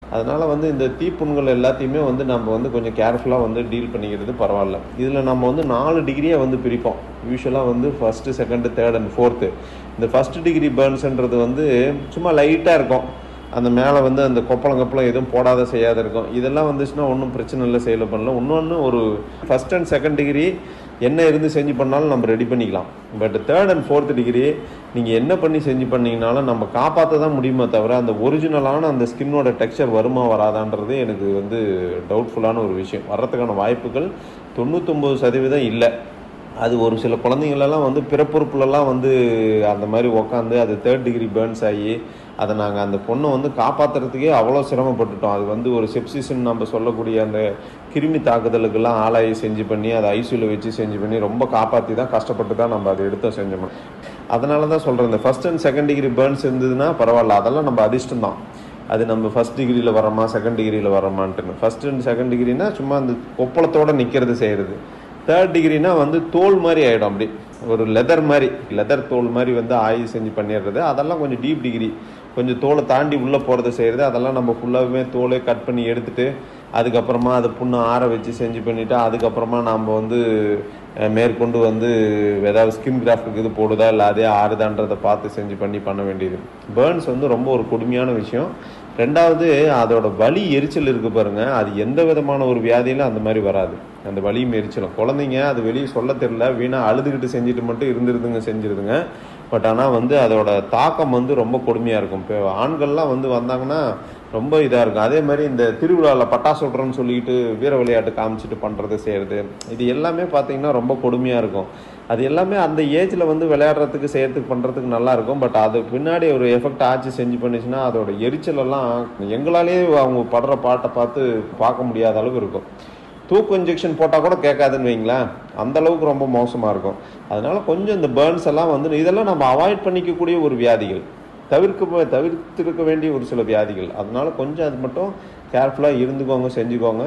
அதனால வந்து இந்த தீப்புண்கள் எல்லாத்தையுமே வந்து நம்ம வந்து கொஞ்சம் கேர்ஃபுல்லாக வந்து டீல் பண்ணிக்கிறது பரவாயில்ல இதில் நம்ம வந்து நாலு டிகிரியாக வந்து பிரிப்போம் யூஸ்வலாக வந்து first second third and fourth இந்த ஃபஸ்ட் டிகிரி பேர்ன்ஸ்ன்றது வந்து சும்மா லைட்டாக இருக்கும் அந்த மேலே வந்து அந்த கொப்பளம் கப்பளம் எதுவும் போடாத செய்யாத இருக்கும் இதெல்லாம் வந்துச்சுன்னா ஒன்றும் பிரச்சனை இல்லை செயல் பண்ணல இன்னொன்று ஒரு ஃபஸ்ட் அண்ட் செகண்ட் டிகிரி என்ன இருந்து செஞ்சு பண்ணாலும் நம்ம ரெடி பண்ணிக்கலாம் but third and fourth degree நீங்கள் என்ன பண்ணி செஞ்சு பண்ணீங்கனாலும் நம்ம காப்பாற்ற தான் முடியுமே தவிர அந்த ஒரிஜினலான அந்த ஸ்கின்னோட டெக்ஸ்சர் வருமா வராதான்றது எனக்கு வந்து டவுட்ஃபுல்லான ஒரு விஷயம் வர்றதுக்கான வாய்ப்புகள் தொண்ணூத்தொம்பது சதவீதம் இல்லை அது ஒரு சில குழந்தைங்களெல்லாம் வந்து பிறப்புறுப்புலலாம் வந்து அந்த மாதிரி உக்காந்து அது தேர்ட் டிகிரி பேர்ன்ஸ் ஆகி அதை நாங்கள் அந்த பொண்ணை வந்து காப்பாற்றுறதுக்கே அவ்வளோ சிரமப்பட்டுட்டோம் அது வந்து ஒரு செப்சிஸ்ன்னு நம்ம சொல்லக்கூடிய அந்த கிருமி தாக்குதலுக்கெல்லாம் ஆளாகி செஞ்சு பண்ணி அதை ஐசியூவில் வச்சு செஞ்சு பண்ணி ரொம்ப காப்பாற்றி தான் கஷ்டப்பட்டு தான் நம்ம அதை எடுத்தோம் செஞ்சோம் அதனால தான் சொல்கிறேன் இந்த first and second degree burns இருந்ததுன்னா பரவாயில்ல அதெல்லாம் நம்ம அதிர்ஷ்டம் தான் அது நம்ம ஃபஸ்ட் டிகிரியில் வரோமா செகண்ட் டிகிரியில் வரோமான்ட்டுன்னு ஃபஸ்ட் அண்ட் செகண்ட் டிகிரினா சும்மா அந்த கொப்பளத்தோடு நிற்கிறது செய்கிறது தேர்ட் டிகிரினா வந்து தோல் மாதிரி ஆகிடும் அப்படி ஒரு லெதர் மாதிரி லெதர் தோல் மாதிரி வந்து ஆயி செஞ்சு பண்ணிடுறது அதெல்லாம் கொஞ்சம் டீப் டிகிரி கொஞ்சம் தோலை தாண்டி உள்ளே போகிறத செய்கிறது அதெல்லாம் நம்ம ஃபுல்லாகவே தோலை கட் பண்ணி எடுத்துட்டு அதுக்கப்புறமா அதை புண்ணை ஆற வச்சு செஞ்சு பண்ணிவிட்டு அதுக்கப்புறமா நாம் வந்து மேற்கொண்டு வந்து ஏதாவது ஸ்கின் கிராஃப்ட்டுக்கு இது போடுதா இல்லை அதே ஆறுதான்றதை பார்த்து செஞ்சு பண்ணி பண்ண வேண்டியது பேர்ன்ஸ் வந்து ரொம்ப ஒரு கொடுமையான விஷயம் ரெண்டாவது அதோட வலி எரிச்சல் இருக்கு பாருங்க அது எந்த விதமான ஒரு வியாதியிலும் அந்த மாதிரி வராது அந்த வலியும் எரிச்சலும் குழந்தைங்க அது வெளியே சொல்ல தெரியல வீணா அழுதுகிட்டு செஞ்சுட்டு மட்டும் இருந்துருதுங்க செஞ்சிருதுங்க பட் ஆனால் வந்து அதோட தாக்கம் வந்து ரொம்ப கொடுமையாக இருக்கும் இப்போ ஆண்கள்லாம் வந்து வந்தாங்கன்னா ரொம்ப இதாக இருக்கும் அதே மாதிரி இந்த திருவிழாவில் பட்டாசு விட்றோன்னு சொல்லிட்டு வீர விளையாட்டு காமிச்சிட்டு பண்ணுறது செய்கிறது இது எல்லாமே பார்த்தீங்கன்னா ரொம்ப கொடுமையாக இருக்கும் அது எல்லாமே அந்த ஏஜில் வந்து விளையாடுறதுக்கு செய்யறதுக்கு பண்ணுறதுக்கு நல்லா இருக்கும் பட் அது பின்னாடி ஒரு எஃபெக்ட் ஆச்சு செஞ்சு பண்ணிச்சுன்னா அதோட எரிச்சல் எல்லாம் எங்களாலேயே அவங்க படுற பாட்டை பார்த்து பார்க்க முடியாத அளவுக்கு இருக்கும் தூக்கு இன்ஜெக்ஷன் போட்டால் கூட கேட்காதுன்னு வைங்களேன் அந்த அளவுக்கு ரொம்ப மோசமாக இருக்கும் அதனால கொஞ்சம் இந்த பேர்ன்ஸ் எல்லாம் வந்து இதெல்லாம் நம்ம அவாய்ட் பண்ணிக்கக்கூடிய ஒரு வியாதிகள் தவிர்க்க தவிர்த்திருக்க வேண்டிய ஒரு சில வியாதிகள் அதனால கொஞ்சம் அது மட்டும் கேர்ஃபுல்லாக இருந்துக்கோங்க செஞ்சுக்கோங்க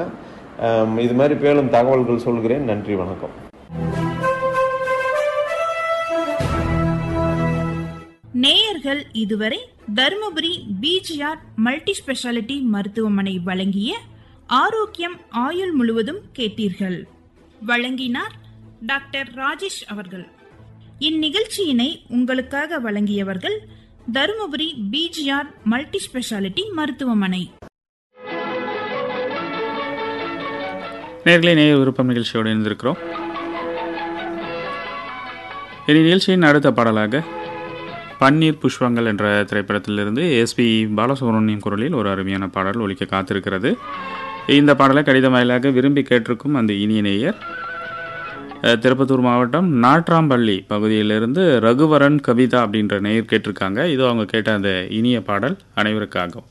இது மாதிரி பேரும் தகவல்கள் சொல்கிறேன் நன்றி வணக்கம் நேயர்கள் இதுவரை தருமபுரி பிஜிஆர் மல்டி ஸ்பெஷாலிட்டி மருத்துவமனை வழங்கிய ஆரோக்கியம் ஆயுள் முழுவதும் கேட்டீர்கள் வழங்கினார் டாக்டர் ராஜேஷ் அவர்கள் இந்நிகழ்ச்சியினை உங்களுக்காக வழங்கியவர்கள் தருமபுரி பிஜிஆர் மல்டி ஸ்பெஷாலிட்டி மருத்துவமனை நேர்களை நேர் விருப்பம் நிகழ்ச்சியோடு இணைந்திருக்கிறோம் இனி நிகழ்ச்சியின் அடுத்த பாடலாக பன்னீர் புஷ்பங்கள் என்ற திரைப்படத்திலிருந்து எஸ்பி பாலசுப்ரமணியம் குரலில் ஒரு அருமையான பாடல் ஒலிக்க காத்திருக்கிறது இந்த பாடலை கடிதம் வாயிலாக விரும்பி கேட்டிருக்கும் அந்த இனிய நேயர் திருப்பத்தூர் மாவட்டம் நாட்ராம்பள்ளி பகுதியிலிருந்து ரகுவரன் கவிதா அப்படின்ற நேயர் கேட்டிருக்காங்க இது அவங்க கேட்ட அந்த இனிய பாடல் அனைவருக்காகும்